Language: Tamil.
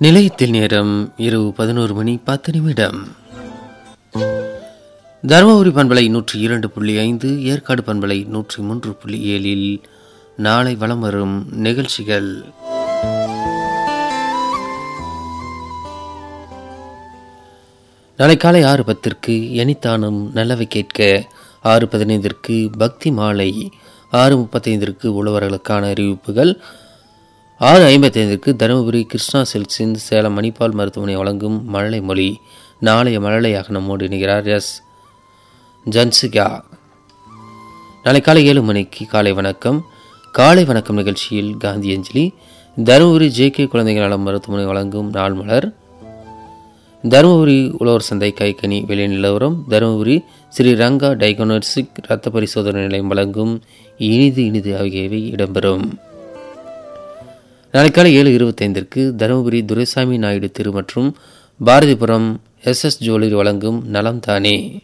நிலையத்தில் நேரம் இரவு பதினோரு மணி பத்து நிமிடம் தருமபுரி பண்பலை நூற்றி இரண்டு புள்ளி ஐந்து ஏற்காடு பண்பலை நூற்றி மூன்று புள்ளி ஏழில் நாளை வலம் வரும் நிகழ்ச்சிகள் நாளை காலை ஆறு பத்திற்கு எனித்தானும் நல்லவை கேட்க ஆறு பதினைந்திற்கு பக்தி மாலை ஆறு முப்பத்தைந்திற்கு உழவர்களுக்கான அறிவிப்புகள் ஆறு ஐம்பத்தைந்திற்கு தருமபுரி கிருஷ்ணா சில்க்ஸின் சேலம் மணிப்பால் மருத்துவமனை வழங்கும் மழலை மொழி நாளைய மழலையாக நம்மோடு இணைகிறார் எஸ் ஜன்சிகா நாளை காலை ஏழு மணிக்கு காலை வணக்கம் காலை வணக்கம் நிகழ்ச்சியில் காந்தி அஞ்சலி தருமபுரி ஜே கே குழந்தைகள் நலம் மருத்துவமனை வழங்கும் நாள் மலர் தருமபுரி உழவர் சந்தை கைக்கனி விலை நிலவரம் தருமபுரி ஸ்ரீ ரங்கா டயக்னோஸ்டிக் இரத்த பரிசோதனை நிலையம் வழங்கும் இனிது இனிது ஆகியவை இடம்பெறும் நாளை காலை ஏழு இருபத்தைந்திற்கு தருமபுரி துரைசாமி நாயுடு திரு மற்றும் பாரதிபுரம் எஸ் எஸ் ஜுவல்லரி வழங்கும் நலம் தானே